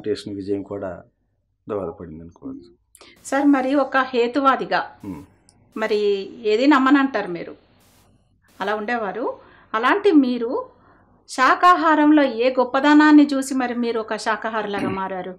Competition విజయం కూడా దోహదపడింది అనుకోవచ్చు సార్ మరి ఒక హేతువాదిగా ఉమ్. మరి ఏది నమ్మనంటారు మీరు అలా ఉండేవారు అలాంటి మీరు శాకాహారంలో ఏ గొప్పదనాన్ని చూసి మరి మీరు ఒక శాకాహారిలాగా మారారు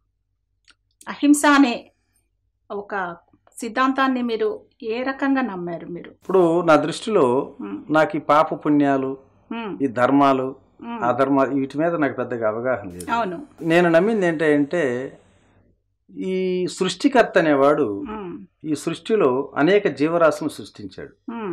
అహింస అనే ఒక సిద్ధాంతాన్ని మీరు ఏ రకంగా నమ్మారు మీరు ఇప్పుడు నా దృష్టిలో ఉమ్, నాకు ఈ పాప పుణ్యాలు ఉమ్, ఈ ధర్మాలు ఉమ్. అధర్మాలు వీటి మీద నాకు పెద్దగా అవగాహన లేదు అవును నేను నమ్మింది ఏంటంటే ఈ సృష్టికర్త అనేవాడు ఉమ్, ఈ సృష్టిలో అనేక జీవరాశులను సృష్టించాడు ఉమ్,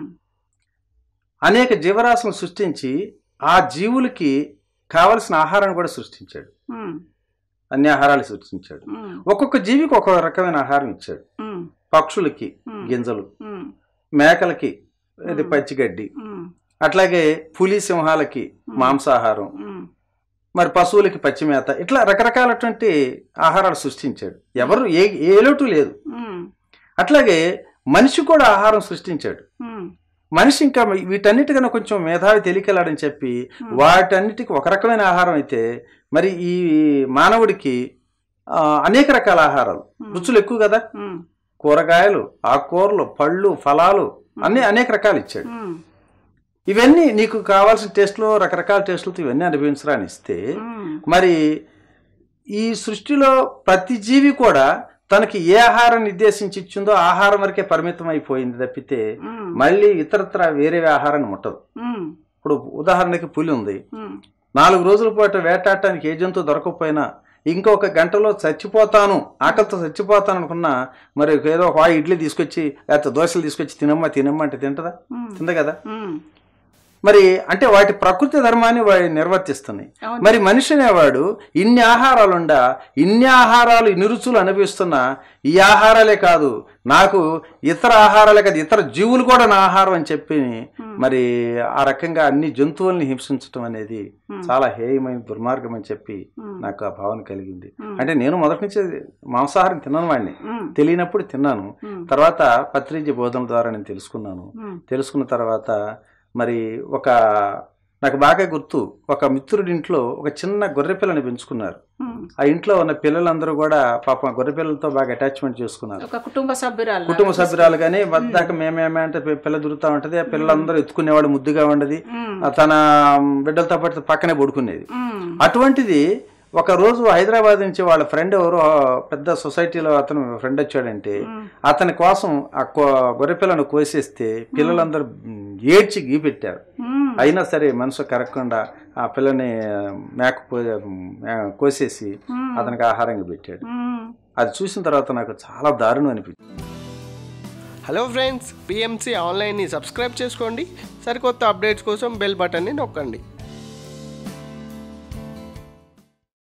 అనేక జీవరాశులను సృష్టించి ఆ జీవులకి కావలసిన ఆహారాన్ని కూడా సృష్టించాడు ఉమ్, అన్ని ఆహారాలు సృష్టించాడు ఉమ్, ఒక్కొక్క జీవికి ఒక్కొక్క రకమైన ఆహారం ఇచ్చాడు ఉమ్, పక్షులకి ఉమ్, గింజలు ఉమ్, మేకలకి ఇది మ్మ్. పచ్చిగడ్డి ఉమ్, అట్లాగే పులి సింహాలకి మాంసాహారం ఉమ్, మరి పశువులకి పచ్చిమేత ఇట్లా రకరకాలటువంటి ఆహారాలు సృష్టించాడు ఎవరు ఏ ఏ లోటు లేదు ఉమ్, అట్లాగే మనిషి కూడా ఆహారం సృష్టించాడు ఉమ్, మనిషి ఇంకా వీటన్నిటికన్నా కొంచెం మేధావి తెలియకెళ్ళాడని చెప్పి వాటన్నిటికి ఒక రకమైన ఆహారం అయితే మరి ఈ మానవుడికి ఆ, అనేక రకాల ఆహారాలు రుచులు ఎక్కువ కదా ఉమ్, కూరగాయలు ఆకుకూరలు పళ్ళు ఫలాలు అన్ని అనేక రకాలు ఇచ్చాడు ఉమ్, ఇవన్నీ నీకు కావాల్సిన టేస్ట్లో రకరకాల టేస్టులతో ఇవన్నీ అనుభవించరాని ఇస్తే ఉమ్, మరి ఈ సృష్టిలో ప్రతి జీవి కూడా తనకి ఏ ఆహారం నిర్దేశించి ఇచ్చిందో ఆహారం వరకే పరిమితం అయిపోయింది తప్పితే ఉమ్, మళ్ళీ ఇతరత్ర వేరే ఆహారాన్ని ముట్టదు ఉమ్, ఇప్పుడు ఉదాహరణకి పులి ఉంది ఉమ్, నాలుగు రోజుల పాటు వేటాడటానికి ఏ జంతువు దొరకకపోయినా ఇంకొక గంటలో చచ్చిపోతాను ఆకలితో చచ్చిపోతాను అనుకున్నా మరి ఏదో ఒక వాయి ఇడ్లీ తీసుకొచ్చి లేకపోతే దోశలు తీసుకొచ్చి తినమ్మా తినమ్మా అంటే తింటదా ఉమ్, తింద కదా ఉమ్, మరి అంటే వాటి ప్రకృతి ధర్మాన్ని వాటి నిర్వర్తిస్తున్నాయి అవును. మరి మనిషి అనేవాడు ఇన్ని ఆహారాలుండా ఇన్ని ఆహారాలు ఇన్ని రుచులు అనుభవిస్తున్నా ఈ ఆహారాలే కాదు నాకు ఇతర ఆహారాలే కాదు ఇతర జీవులు కూడా నా ఆహారం అని చెప్పి మరి ఆ రకంగా అన్ని జంతువుల్ని హింసించడం అనేది చాలా హేయమైన దుర్మార్గం అని చెప్పి ఉమ్, నాకు ఆ భావన కలిగింది ఉమ్, అంటే నేను మొదటి నుంచి మాంసాహారం తిన్నాను వాడిని ఉమ్, తెలియనప్పుడు తిన్నాను ఉమ్, తర్వాత పత్రిజ బోధన ద్వారా నేను తెలుసుకున్నాను ఉమ్, తెలుసుకున్న తర్వాత మరి ఒక నాకు బాగా గుర్తు ఒక మిత్రుడి ఇంట్లో ఒక చిన్న గొర్రె పిల్లని పెంచుకున్నారు ఉమ్. ఆ ఇంట్లో ఉన్న పిల్లలందరూ కూడా పాపం గొర్రె పిల్లలతో బాగా అటాచ్మెంట్ చేసుకున్నారు ఒక కుటుంబ సభ్యురాలు కుటుంబ సభ్యురాలు కానీ వద్దాక మేమేమే అంటే పి- పిల్ల దొరుకుతా ఉంటది ఆ పిల్లలందరూ ఎత్తుకునేవాడు ముద్దుగా ఉండదు ఉమ్, ఆ తన బిడ్డలతో పాటు పక్కనే పడుకునేది ఉమ్, అటువంటిది ఒక రోజు హైదరాబాద్ నుంచి వాళ్ళ ఫ్రెండ్ ఎవరు ఆ పెద్ద సొసైటీలో అతను ఫ్రెండ్ వచ్చాడంటే ఉమ్, అతని కోసం ఆ కో- గొర్రె పిల్లను కోసేస్తే పిల్లలందరూ మ్, ఏడ్చి గీపెట్టారు ఉమ్, అయినా సరే మనసు కరగకుండా ఆ పిల్లని మేక కో- మే- కోసేసి ఉమ్, అతనికి ఆహారంగా పెట్టాడు ఉమ్. అది చూసిన తర్వాత నాకు చాలా దారుణం అనిపించింది హలో ఫ్రెండ్స్ పిఎంసి ఆన్లైన్ని సబ్స్క్రైబ్ చేసుకోండి సరికొత్త అప్డేట్స్ కోసం బెల్ బటన్ని నొక్కండి